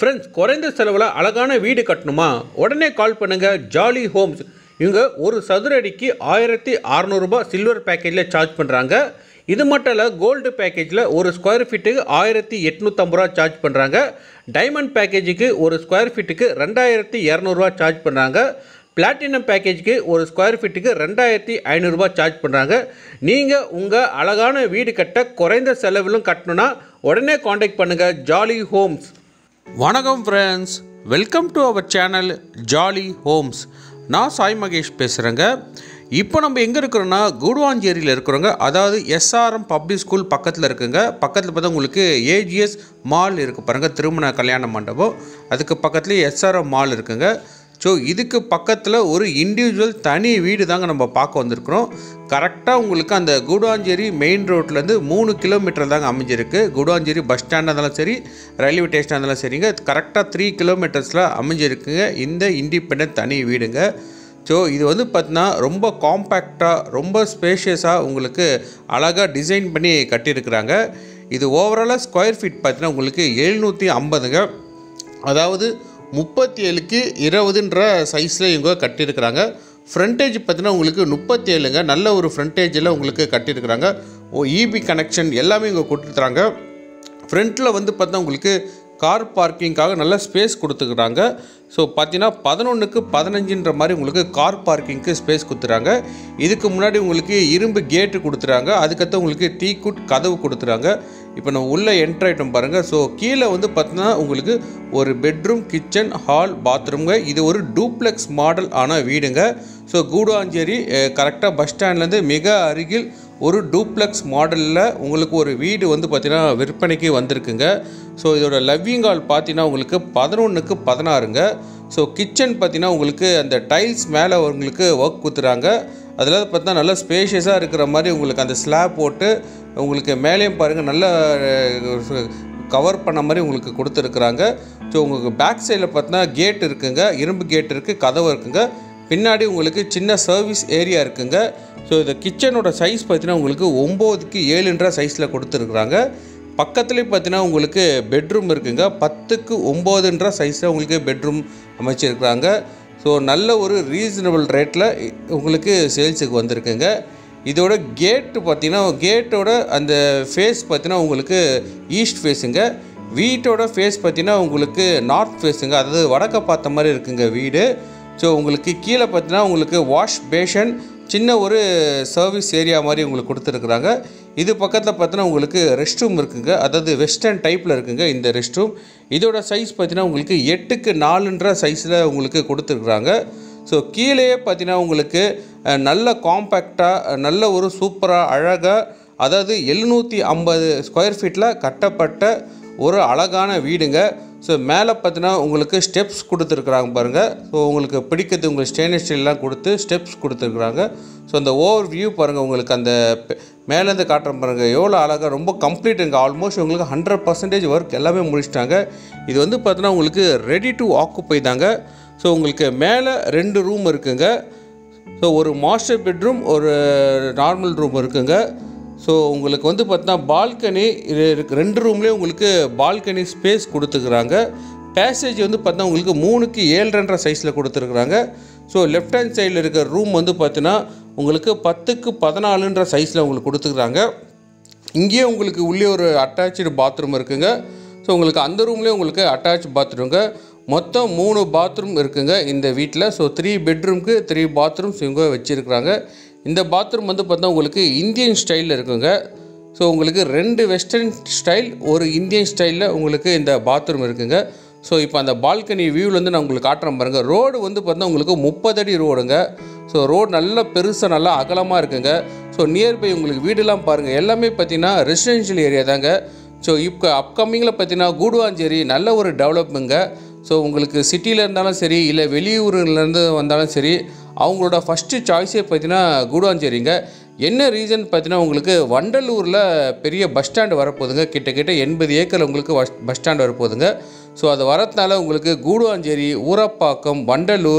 friends குறைந்த செலவில் அழகான வீடு கட்டணுமா உடனே கால் பண்ணுங்கள் ஜாலி ஹோம்ஸ் இவங்க ஒரு சதுர அடிக்கு ஆயிரத்தி அறநூறுபா சில்வர் பேக்கேஜில் சார்ஜ் பண்ணுறாங்க இது மட்டும் இல்லை கோல்டு பேக்கேஜில் ஒரு ஸ்கொயர் ஃபீட்டுக்கு ஆயிரத்தி எட்நூற்றம்பது ரூபா சார்ஜ் பண்ணுறாங்க டைமண்ட் பேக்கேஜுக்கு ஒரு ஸ்கொயர் ஃபீட்டுக்கு ரெண்டாயிரத்தி இரநூறுவா சார்ஜ் பண்ணுறாங்க பிளாட்டினம் பேக்கேஜுக்கு ஒரு ஸ்கொயர் ஃபீட்டுக்கு ரெண்டாயிரத்தி ஐநூறுரூபா சார்ஜ் பண்ணுறாங்க நீங்கள் உங்கள் அழகான வீடு கட்ட குறைந்த செலவிலும் கட்டணும்னா உடனே காண்டாக்ட் பண்ணுங்கள் ஜாலி ஹோம்ஸ் வணக்கம் friends welcome to our channel jolly homes நான் சாய் மகேஷ் பேசுகிறேங்க இப்போ நம்ம எங்கே இருக்கிறோன்னா கூடுவாஞ்சேரியில் இருக்கிறோங்க அதாவது எஸ்ஆர்எம் பப்ளிக் ஸ்கூல் பக்கத்தில் இருக்குங்க பக்கத்தில் பார்த்தா உங்களுக்கு ஏஜிஎஸ் மால் இருக்குது பாருங்கள் திருமண கல்யாண மண்டபம் அதுக்கு பக்கத்துலேயே எஸ்ஆர்எம் மால் இருக்குங்க ஸோ இதுக்கு பக்கத்தில் ஒரு இண்டிவிஜுவல் தனி வீடு தாங்க நம்ம பார்க்க வந்திருக்கிறோம் கரெக்டாக உங்களுக்கு அந்த கூடாஞ்சேரி மெயின் ரோட்லேருந்து மூணு கிலோமீட்டர் தாங்க அமைஞ்சிருக்கு கூடாஞ்சேரி பஸ் ஸ்டாண்டாக இருந்தாலும் சரி ரயில்வே ஸ்டேஷனாக இருந்தாலும் சரிங்க கரெக்டாக த்ரீ கிலோமீட்டர்ஸில் அமைஞ்சிருக்குங்க இந்த இண்டிபெண்ட் தனி வீடுங்க ஸோ இது வந்து பார்த்தீங்கன்னா ரொம்ப காம்பேக்டாக ரொம்ப ஸ்பேஷியஸாக உங்களுக்கு அழகாக டிசைன் பண்ணி கட்டியிருக்கிறாங்க இது ஓவராலாக ஸ்கொயர் ஃபீட் பார்த்தீங்கன்னா உங்களுக்கு எழுநூற்றி ஐம்பதுங்க அதாவது முப்பத்தி ஏழுக்கு இருபதுன்ற சைஸில் இவங்க கட்டியிருக்கிறாங்க ஃப்ரண்டேஜ் பார்த்தீங்கன்னா உங்களுக்கு முப்பத்தி ஏழுங்க நல்ல ஒரு ஃப்ரண்டேஜில் உங்களுக்கு கட்டியிருக்கிறாங்க ஓ இபி கனெக்ஷன் எல்லாமே இங்கே கொடுத்துருக்குறாங்க ஃப்ரண்ட்டில் வந்து பார்த்தா உங்களுக்கு கார் பார்க்கிங்காக நல்ல ஸ்பேஸ் கொடுத்துக்கிறாங்க ஸோ பார்த்தீங்கன்னா பதினொன்றுக்கு பதினஞ்சுன்ற மாதிரி உங்களுக்கு கார் பார்க்கிங்க்கு ஸ்பேஸ் கொடுத்துறாங்க இதுக்கு முன்னாடி உங்களுக்கு இரும்பு கேட்டு கொடுத்துறாங்க அதுக்கடுத்து உங்களுக்கு டீ குட் கதவு கொடுத்துறாங்க இப்போ நம்ம உள்ளே என்ட்ரு ஆகிட்டோம் பாருங்கள் ஸோ கீழே வந்து பார்த்தீங்கன்னா உங்களுக்கு ஒரு பெட்ரூம் கிச்சன் ஹால் பாத்ரூம்ங்க இது ஒரு டூப்ளெக்ஸ் மாடல் ஆன வீடுங்க ஸோ கூடுவாஞ்சேரி கரெக்டாக பஸ் ஸ்டாண்ட்லேருந்து மிக அருகில் ஒரு டூப்ளெக்ஸ் மாடலில் உங்களுக்கு ஒரு வீடு வந்து பார்த்திங்கன்னா விற்பனைக்கு வந்திருக்குங்க ஸோ இதோட லவ்விங் ஹால் பார்த்தீங்கன்னா உங்களுக்கு பதினொன்றுக்கு பதினாறுங்க ஸோ கிச்சன் பார்த்தீங்கன்னா உங்களுக்கு அந்த டைல்ஸ் மேலே உங்களுக்கு ஒர்க் கொடுத்துறாங்க அதில் பார்த்தா நல்லா ஸ்பேஷியஸாக இருக்கிற மாதிரி உங்களுக்கு அந்த ஸ்லாப் போட்டு உங்களுக்கு மேலேயும் பாருங்கள் நல்ல கவர் பண்ண மாதிரி உங்களுக்கு கொடுத்துருக்குறாங்க ஸோ உங்களுக்கு பேக் சைடில் பார்த்தீங்கன்னா கேட் இருக்குங்க இரும்பு கேட் இருக்குது கதவு இருக்குங்க பின்னாடி உங்களுக்கு சின்ன சர்வீஸ் ஏரியா இருக்குங்க ஸோ இந்த கிச்சனோட சைஸ் பார்த்தீங்கன்னா உங்களுக்கு ஒம்போதுக்கு ஏழுன்ற சைஸில் கொடுத்துருக்குறாங்க பக்கத்துலேயே பார்த்தீங்கன்னா உங்களுக்கு பெட்ரூம் இருக்குங்க பத்துக்கு ஒம்போதுன்ற சைஸில் உங்களுக்கு பெட்ரூம் அமைச்சிருக்கிறாங்க ஸோ நல்ல ஒரு ரீசனபிள் ரேட்டில் உங்களுக்கு சேல்ஸுக்கு வந்திருக்குங்க இதோட கேட்டு பார்த்தீங்கன்னா கேட்டோட அந்த ஃபேஸ் பார்த்தீங்கன்னா உங்களுக்கு ஈஸ்ட் ஃபேஸுங்க வீட்டோட ஃபேஸ் பார்த்தீங்கன்னா உங்களுக்கு நார்த் ஃபேஸுங்க அதாவது வடக்க பார்த்த மாதிரி இருக்குங்க வீடு ஸோ உங்களுக்கு கீழே பார்த்தீங்கன்னா உங்களுக்கு வாஷ் பேஷன் சின்ன ஒரு சர்வீஸ் ஏரியா மாதிரி உங்களுக்கு கொடுத்துருக்குறாங்க இது பக்கத்தில் பார்த்தீங்கன்னா உங்களுக்கு ரெஸ்ட் ரூம் இருக்குங்க அதாவது வெஸ்டர்ன் டைப்பில் இருக்குங்க இந்த ரெஸ்ட் ரூம் இதோட சைஸ் பார்த்தீங்கன்னா உங்களுக்கு எட்டுக்கு நாலுன்ற சைஸில் உங்களுக்கு கொடுத்துருக்குறாங்க ஸோ கீழேயே பார்த்தீங்கன்னா உங்களுக்கு அஹ், நல்ல காம்பேக்டாக நல்ல ஒரு சூப்பராக அழகாக அதாவது எழுநூற்றி ஐம்பது ஸ்கொயர் ஃபீட்டில் கட்டப்பட்ட ஒரு அழகான வீடுங்க ஸோ மேலே பார்த்தீங்கன்னா உங்களுக்கு ஸ்டெப்ஸ் கொடுத்துருக்குறாங்க பாருங்கள் ஸோ உங்களுக்கு பிடிக்கிறது உங்களுக்கு ஸ்டெயின்லெஸ் ஸ்டீல்லாம் கொடுத்து ஸ்டெப்ஸ் கொடுத்துருக்குறாங்க ஸோ அந்த ஓவர் வியூ பாருங்கள் உங்களுக்கு அந்த பெ- மேலேருந்து காட்டுறேன் பாருங்கள் எவ்வளோ அழகாக ரொம்ப கம்ப்ளீட்டுங்க ஆல்மோஸ்ட் உங்களுக்கு ஹண்ட்ரட் பர்சன்டேஜ் ஒர்க் எல்லாமே முடிச்சிட்டாங்க இது வந்து பார்த்தீங்கன்னா உங்களுக்கு ரெடி டு ஆக்குப்பை தாங்க ஸோ உங்களுக்கு மேலே ரெண்டு ரூம் இருக்குங்க ஸோ ஒரு மாஸ்டர் பெட்ரூம் ஒரு நார்மல் ரூம் இருக்குங்க ஸோ உங்களுக்கு வந்து பார்த்தீங்கன்னா பால்கனி இது இருக்கு ரெண்டு ரூம்லேயும் உங்களுக்கு பால்கனி ஸ்பேஸ் கொடுத்துருக்குறாங்க பேசேஜ் வந்து பார்த்தீங்கன்னா உங்களுக்கு மூணுக்கு ஏழ்ரன்ற சைஸில் கொடுத்துருக்குறாங்க ஸோ லெஃப்ட் ஹேண்ட் சைடில் இருக்கிற ரூம் வந்து பார்த்தீங்கன்னா உங்களுக்கு பத்துக்கு பதினாலுன்ற சைஸில் உங்களுக்கு கொடுத்துருக்குறாங்க இங்கேயே உங்களுக்கு உள்ளே ஒரு அட்டாச்சு பாத்ரூம் இருக்குங்க ஸோ உங்களுக்கு அந்த ரூம்லேயே உங்களுக்கு அட்டாச் பாத்ரூங்க மொத்தம் மூணு பாத்ரூம் இருக்குங்க இந்த வீட்டில் ஸோ த்ரீ பெட்ரூம்க்கு த்ரீ பாத்ரூம்ஸ் இவங்க வச்சுருக்குறாங்க இந்த பாத்ரூம் வந்து பார்த்தா உங்களுக்கு இந்தியன் ஸ்டைலில் இருக்குங்க ஸோ உங்களுக்கு ரெண்டு வெஸ்டர்ன் ஸ்டைல் ஒரு இந்தியன் ஸ்டைலில் உங்களுக்கு இந்த பாத்ரூம் இருக்குங்க ஸோ இப்போ அந்த பால்கனி வியூலேருந்து நான் உங்களுக்கு காட்டுறேன் பாருங்கள் ரோடு வந்து பார்த்தா உங்களுக்கு முப்பது அடி ரோடுங்க ஸோ ரோடு நல்லா பெருசாக நல்லா அகலமாக இருக்குங்க ஸோ நியர்பை உங்களுக்கு வீடெல்லாம் பாருங்கள் எல்லாமே பார்த்தீங்கன்னா ரெசிடென்ஷியல் ஏரியா தாங்க ஸோ இப்போ அப்கமிங்கில் பார்த்தீங்கன்னா கூடுவாஞ்சேரி நல்ல ஒரு டெவலப்மெங்க ஸோ உங்களுக்கு சிட்டியில் இருந்தாலும் சரி இல்லை வெளியூர்லேருந்து வந்தாலும் சரி அவங்களோட ஃபஸ்ட்டு சாய்ஸே பார்த்தீங்கன்னா கூடுவாஞ்சேரிங்க என்ன ரீசன் பார்த்தீங்கன்னா உங்களுக்கு வண்டலூரில் பெரிய பஸ் ஸ்டாண்டு வரப்போகுதுங்க கிட்டத்தட்ட எண்பது ஏக்கர் உங்களுக்கு பஸ் பஸ் ஸ்டாண்டு வரப்போகுதுங்க ஸோ அது வரதுனால உங்களுக்கு கூடுவாஞ்சேரி ஊரப்பாக்கம் வண்டலூர்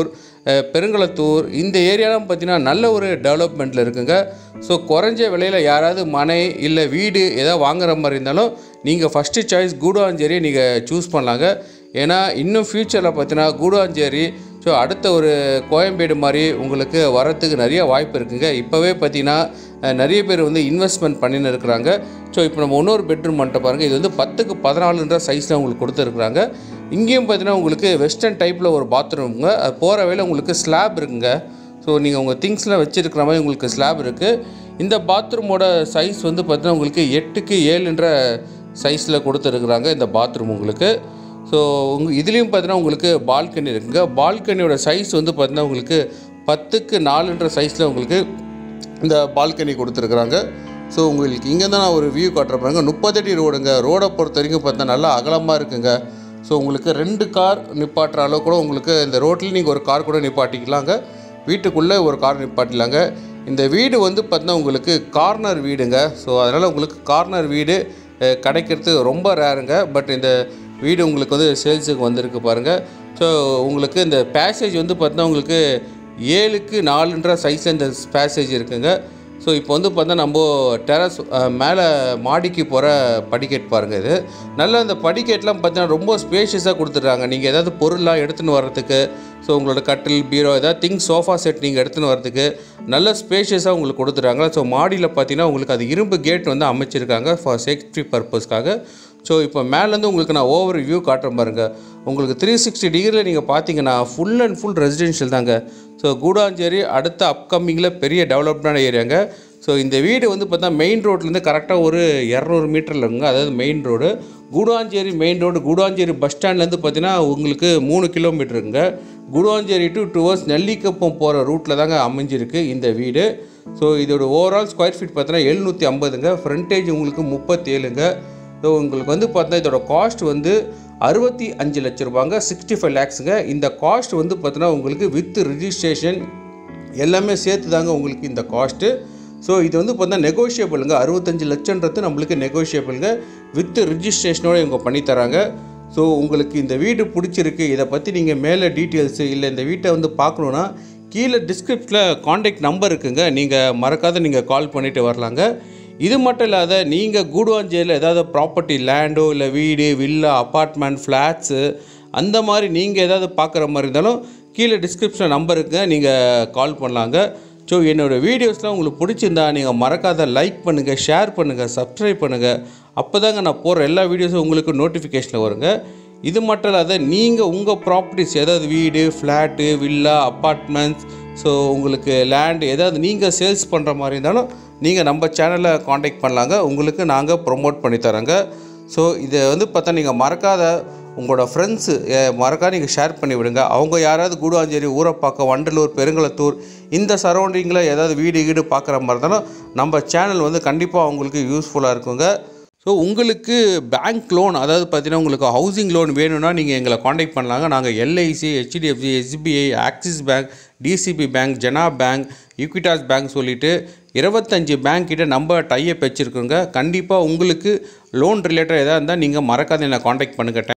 அஹ், பெருங்களத்தூர் இந்த ஏரியாலாம் பார்த்தீங்கன்னா நல்ல ஒரு டெவலப்மெண்ட்டில் இருக்குங்க ஸோ குறைஞ்ச விலையில் யாராவது மனை இல்லை வீடு ஏதாவது வாங்குற மாதிரி இருந்தாலும் நீங்கள் ஃபஸ்ட்டு சாய்ஸ் கூடுவாஞ்சேரியை நீங்கள் சூஸ் பண்ணலாங்க ஏன்னா இன்னும் ஃப்யூச்சரில் பார்த்தீங்கன்னா கூடுவாஞ்சேரி ஸோ அடுத்த ஒரு கோயம்பேடு மாதிரி உங்களுக்கு வரத்துக்கு நிறைய வாய்ப்பு இருக்குங்க இப்போவே பார்த்தீங்கன்னா அஹ், நிறைய பேர் வந்து இன்வெஸ்ட்மெண்ட் பண்ணின்னு இருக்கிறாங்க ஸோ இப்போ நம்ம இன்னொரு பெட்ரூம் பண்ணிட்டு பாருங்கள் இது வந்து பத்துக்கு பதினாலுன்ற சைஸில் உங்களுக்கு கொடுத்துருக்குறாங்க இங்கேயும் பார்த்தீங்கன்னா உங்களுக்கு வெஸ்டர்ன் டைப்பில் ஒரு பாத்ரூமுங்க அது போகிற வழியில் உங்களுக்கு ஸ்லாப் இருக்குங்க ஸோ நீங்கள் உங்கள் திங்ஸ்லாம் வச்சுருக்கிற மாதிரி உங்களுக்கு ஸ்லாப் இருக்குது இந்த பாத்ரூமோட சைஸ் வந்து பார்த்தீங்கன்னா உங்களுக்கு எட்டுக்கு ஏழுன்ற சைஸில் கொடுத்துருக்குறாங்க இந்த பாத்ரூம் உங்களுக்கு ஸோ உங்க இதுலேயும் பார்த்தீங்கன்னா உங்களுக்கு பால்கனி இருக்குங்க பால்கனியோட சைஸ் வந்து பார்த்தீங்கன்னா உங்களுக்கு பத்துக்கு நாலுன்ற சைஸில் உங்களுக்கு இந்த பால்கனி கொடுத்துருக்குறாங்க ஸோ உங்களுக்கு இங்கே தான் நான் ஒரு வியூ காட்டுறேன் பாருங்க முப்பத்தடி ரோடுங்க ரோடை பொறுத்த வரைக்கும் பார்த்தா நல்லா அகலமாக இருக்குங்க ஸோ உங்களுக்கு ரெண்டு கார் நிப்பாட்டுற அளவு கூட உங்களுக்கு இந்த ரோட்டில் நீங்கள் ஒரு கார் கூட நிப்பாட்டிக்கலாங்க வீட்டுக்குள்ளே ஒரு கார் நிப்பாட்டிலாங்க இந்த வீடு வந்து பார்த்தீங்கன்னா உங்களுக்கு கார்னர் வீடுங்க ஸோ அதனால் உங்களுக்கு கார்னர் வீடு அஹ், கிடைக்கிறது ரொம்ப ரேருங்க பட் இந்த வீடு உங்களுக்கு வந்து சேல்ஸுக்கு வந்திருக்கு பாருங்கள் ஸோ உங்களுக்கு இந்த பேசேஜ் வந்து பார்த்தீங்கன்னா உங்களுக்கு ஏழுக்கு நாலுன்ற சைஸில் இந்த பேசேஜ் இருக்குங்க ஸோ இப்போ வந்து பார்த்தா நம்ம டெரஸ் மேலே மாடிக்கு போகிற படிக்கட் பாருங்கள் இது நல்லா இந்த படிக்கட்லாம் பார்த்தீங்கன்னா ரொம்ப ஸ்பேஷியஸாக கொடுத்துட்றாங்க நீங்கள் ஏதாவது பொருள்லாம் எடுத்துன்னு வர்றதுக்கு ஸோ உங்களோட கட்டில் பீரோ ஏதாவது திங்ஸ் சோஃபா செட் நீங்கள் எடுத்துன்னு வர்றதுக்கு நல்ல ஸ்பேஷியஸாக உங்களுக்கு கொடுத்துட்றாங்க ஸோ மாடியில் பார்த்தீங்கன்னா உங்களுக்கு அது இரும்பு கேட் வந்து அமைச்சிருக்காங்க ஃபார் சேஃப்டி பர்பஸ்க்காக ஸோ இப்போ மேலேருந்து உங்களுக்கு நான் ஓவர் வியூ காட்டுறேன் பாருங்க உங்களுக்கு த்ரீ சிக்ஸ்டி டிகிரியில் நீங்கள் பார்த்தீங்கன்னா ஃபுல் அண்ட் ஃபுல் ரெசிடென்ஷியல் தாங்க ஸோ கூடாஞ்சேரி அடுத்த அப்கமிங்கில் பெரிய டெவலப்டான ஏரியாங்க ஸோ இந்த வீடு வந்து பார்த்தா மெயின் ரோட்லேருந்து கரெக்டாக ஒரு இரநூறு மீட்டரில் இருக்குங்க அதாவது main road Guduvancheri main road Guduvancheri bus ஸ்டாண்ட்லேருந்து பார்த்தீங்கன்னா உங்களுக்கு மூணு கிலோமீட்டர் இருக்குங்க கூடாஞ்சேரி டு டுவர்ஸ் நெல்லிக்கப்பம் போகிற ரூட்டில் தாங்க அமைஞ்சிருக்கு இந்த வீடு ஸோ இதோட ஓவரால் ஸ்கொயர் ஃபீட் பார்த்தீங்கன்னா எழுநூற்றி ஐம்பதுங்க ஃப்ரண்டேஜ் உங்களுக்கு முப்பத்தேழுங்க ஸோ உங்களுக்கு வந்து பார்த்தா இதோட காஸ்ட் வந்து அறுபத்தி அஞ்சு லட்ச ரூபாங்க சிக்ஸ்டி ஃபைவ் லேக்ஸுங்க இந்த காஸ்ட் வந்து பார்த்தீங்கன்னா உங்களுக்கு வித் ரிஜிஸ்ட்ரேஷன் எல்லாமே சேர்த்து தாங்க உங்களுக்கு இந்த காஸ்ட்டு ஸோ இது வந்து பார்த்தா நெகோஷியபிளுங்க அறுபத்தஞ்சு லட்சன்றது நம்மளுக்கு நெகோஷியபிளுங்க வித் ரிஜிஸ்ட்ரேஷனோட இவங்க பண்ணித்தராங்க ஸோ உங்களுக்கு இந்த வீடு பிடிச்சிருக்கு இதை பற்றி நீங்கள் மேலே டீட்டெயில்ஸு இல்லை இந்த வீட்டை வந்து பார்க்கணுன்னா கீழே டிஸ்கிரிப்ஷனில் காண்டாக்ட் நம்பர் இருக்குங்க நீங்கள் மறக்காத நீங்கள் கால் பண்ணிவிட்டு வரலாங்க இது மட்டும் இல்லாத நீங்கள் கூடுவாஞ்சேரியில் ஏதாவது ப்ராப்பர்ட்டி லேண்டோ இல்லை வீடு வில்லா அப்பார்ட்மெண்ட் ஃப்ளாட்ஸு அந்த மாதிரி நீங்கள் ஏதாவது பார்க்குற மாதிரி இருந்தாலும் கீழே டிஸ்கிரிப்ஷன் நம்பர் இருக்குங்க நீங்கள் கால் பண்ணலாங்க ஸோ என்னோடய வீடியோஸ்லாம் உங்களுக்கு பிடிச்சிருந்தா நீங்கள் மறக்காத லைக் பண்ணுங்கள் ஷேர் பண்ணுங்கள் சப்ஸ்கிரைப் பண்ணுங்கள் அப்போ தாங்க நான் போடுற எல்லா வீடியோஸும் உங்களுக்கு நோட்டிஃபிகேஷனில் வருங்க இது மட்டும் இல்லாத நீங்கள் உங்கள் ப்ராப்பர்ட்டிஸ் ஏதாவது வீடு ஃப்ளாட்டு வில்லா அப்பார்ட்மெண்ட்ஸ் ஸோ உங்களுக்கு லேண்ட் ஏதாவது நீங்கள் சேல்ஸ் பண்ணுற மாதிரி இருந்தாலும் நீங்கள் நம்ம சேனலில் காண்டாக்ட் பண்ணலாங்க உங்களுக்கு நாங்கள் ப்ரொமோட் பண்ணி தரோங்க ஸோ இதை வந்து பார்த்தா நீங்கள் மறக்காத உங்களோட ஃப்ரெண்ட்ஸு மறக்காத நீங்கள் ஷேர் பண்ணி விடுங்க அவங்க யாராவது கூடுவாஞ்சேரி ஊரப்பாக்கம் வண்டலூர் பெருங்களத்தூர் இந்த சரௌண்டிங்கில் ஏதாவது வீடு வீடு பார்க்குற மாதிரி இருந்தாலும் நம்ம சேனல் வந்து கண்டிப்பாக அவங்களுக்கு யூஸ்ஃபுல்லாக இருக்குங்க ஸோ உங்களுக்கு பேங்க் லோன் அதாவது பார்த்தீங்கன்னா உங்களுக்கு ஹவுசிங் லோன் வேணும்னா நீங்கள் எங்களை காண்டாக்ட் பண்ணலாங்க நாங்கள் LIC HDFC SBI Axis bank DCB bank Jana bank Equitas bank சொல்லிட்டு இருபத்தஞ்சி பேங்க் கிட்ட நம்ம டைப் வச்சுருக்கோங்க கண்டிப்பாக உங்களுக்கு லோன் ரிலேட்டட் எதாக இருந்தால் நீங்கள் மறக்காத என்னை காண்டாக்ட் பண்ணுங்கள்